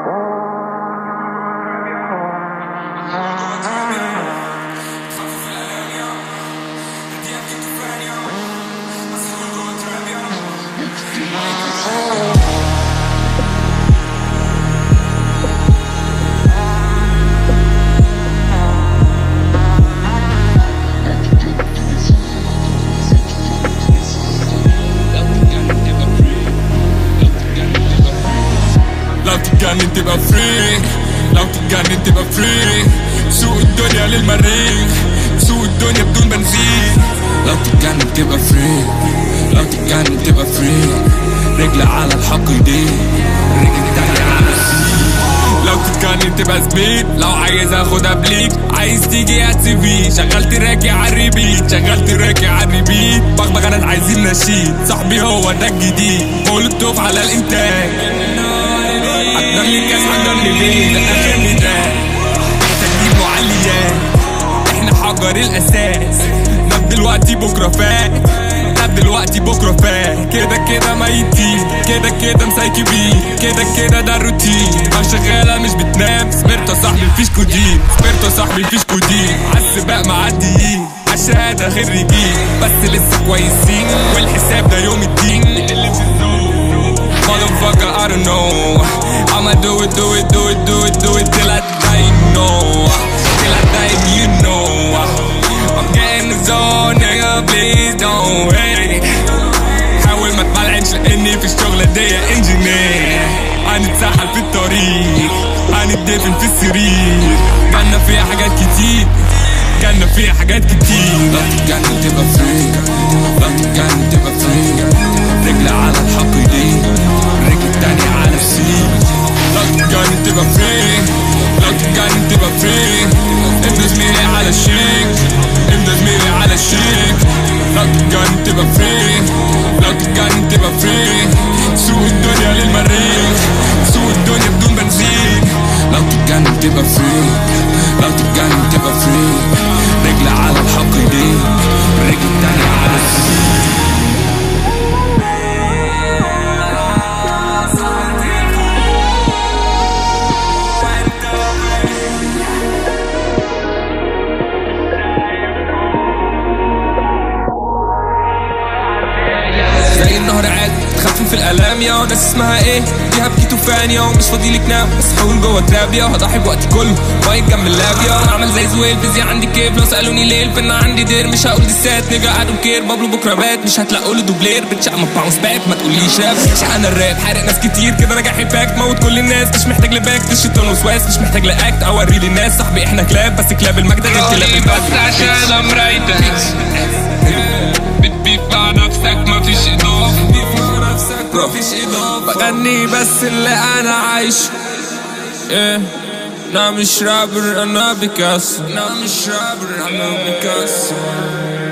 لو تتجنن تبقى فري لو تتجنن تبقى فري سوق الدنيا للمريخ سوق الدنيا بدون بنزين لو تتجنن تبقى فري لو تتجنن تبقى فري رجل على الحق ايديه رجل تانية على السين لو تتجنن تبقى زميل لو عايز اخدها بليك عايز تيجي هات سي في شغلت راكي على الريبيت شغلت راكي على الريبيت بغبغ انا عايزين نشيد صاحبي هو ده الجديد مولوتوف على الانتاج حضر لي كاس حضر لي بيت ده اخرني ده تجيب معليات احنا حجر الاساس نب دلوقتي بكره فات نب دلوقتي بكره فات كده كده ميتين كده كده مسايكبين كده كده ده الروتين ما شغاله مش بتنام سمرت يا صاحبي مفيش كودين سمرت يا صاحبي مفيش كودين عالسباق معديين عالشهاده خريجين بس لسه كويسين والحساب ده يوم الدين اللي في الزون Motherfucker, I don't know. I'ma do it, do it, do it, do it, do it till I die, you know. Till I die, you know. I'm getting the zone, nigga, please don't wait. حاول ما تبلعنش لاني في الشغلة دي انجينير هنتسحل في الطريق هنتدفن في السرير جالنا فيها حاجات كتير جالنا فيها حاجات كتير لو تتجنن تبقى فري لو تتجنن تبقى فري رجل على الحق ايدين رجل التانية على السين لو تتجنن تبقى فري لو تتجنن تبقى فري ابن زميلي على الشيك ابن زميلي على الشيك لو تتجنن تبقى فري لو تتجنن تبقى فري سوق الدنيا للمريخ سوق الدنيا بدون بنزين لو تتجنن تبقى فري لو تتجنن تبقى فري رجل على الحق ايدين رجل التانية على السين زي النهر عاد تخفف الالام يا ناس اسمها ايه فيها بكيت وفان يا مش فاضي لك نام بس حاول جوه تراب يا هضحي بوقتي كله مايك جنب اللاب يا اعمل زي زويل فيزياء عندي كيف لو سالوني ليه الفن عندي دير مش هقول دسات نيجا ادون كير بابلو بكره بات مش هتلاقوا له دوبلير بتش اما باونس باك ما تقوليش راب انا الراب حارق ناس كتير كده راجع حباك موت كل الناس مش محتاج لباك ده شيطان وسواس مش محتاج لاكت اوري للناس صاحبي احنا كلاب بس كلاب المجد غير كلاب بس البدر عشان امريتك بتبيف مع نفسك مفيش اضافه بغني بس اللي انا عايش ايه انا مش رابر انا بيكاسو انا مش رابر انا بيكاسو